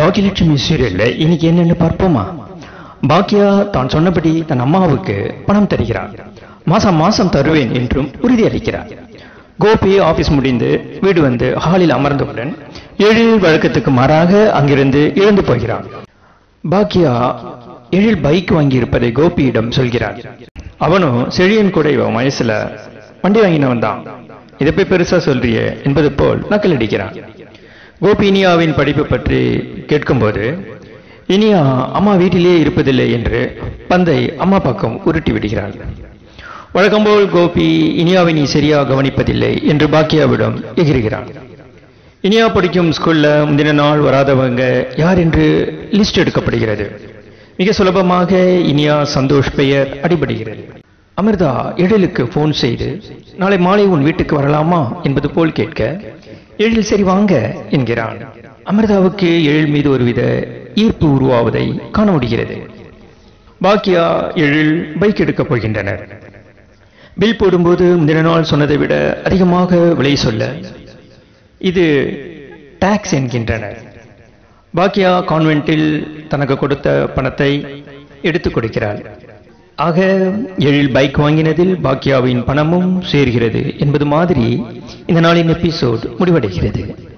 பாக்கியலட்சுமி சீரியல்ல இன்னைக்கு என்னன்னு பார்ப்போமா பாக்கியா தான் சொன்னபடி தன் அம்மாவுக்கு பணம் தருகிறார் மாசம் மாசம் தருவேன் என்றும் உறுதியளிக்கிறார் கோபி ஆபீஸ் முடிந்து வீடு வந்து ஹாலில் அமர்ந்தவுடன் எழில் வழக்கத்துக்கு மாறாக அங்கிருந்து எழுந்து போகிறார் பாக்கியா எழில் பைக் வாங்கியிருப்பதை கோபியிடம் சொல்கிறார் அவனும் செழியன் கூட இவன் வயசுல வண்டி வாங்கினவன் தான் இதை போய் பெருசா சொல்றியே என்பது போல் நக்கல் அடிக்கிறான் கோபி இனியாவின் படிப்பு பற்றி கேட்கும்போது இனியா அம்மா வீட்டிலேயே இருப்பதில்லை என்று பந்தை அம்மா பக்கம் உருட்டி விடுகிறாள் வழக்கம்போல் கோபி இனியாவை நீ சரியா கவனிப்பதில்லை என்று பாக்கியாவிடம் எகிறுகிறான் இனியா படிக்கும் ஸ்கூல்ல முந்தின நாள் வராதவங்க யார் என்று லிஸ்ட் எடுக்கப்படுகிறது மிக சுலபமாக இனியா சந்தோஷ் பெயர் அடிபடுகிறது அமிர்தா எழிலுக்கு போன் செய்து நாளை மாலை உன் வீட்டுக்கு வரலாமா என்பது போல் கேட்க எழில் சரி வாங்க என்கிறான் அமிர்தாவுக்கு எழில் மீது ஒருவித ஈர்ப்பு உருவாவதை காண முடிகிறது பாக்கியா எழில் பைக் எடுக்கப் போகின்றனர் பில் போடும்போது முந்தின நாள் சொன்னதை விட அதிகமாக விலை சொல்ல இது டாக்ஸ் என்கின்றனர் பாக்கியா கான்வென்ட்டில் தனக்கு கொடுத்த பணத்தை எடுத்துக் கொடுக்கிறாள் ஆக எழில் பைக் வாங்கினதில் பாக்கியாவின் பணமும் சேர்கிறது என்பது மாதிரி இந்த நாளின் எபிசோட் முடிவடைகிறது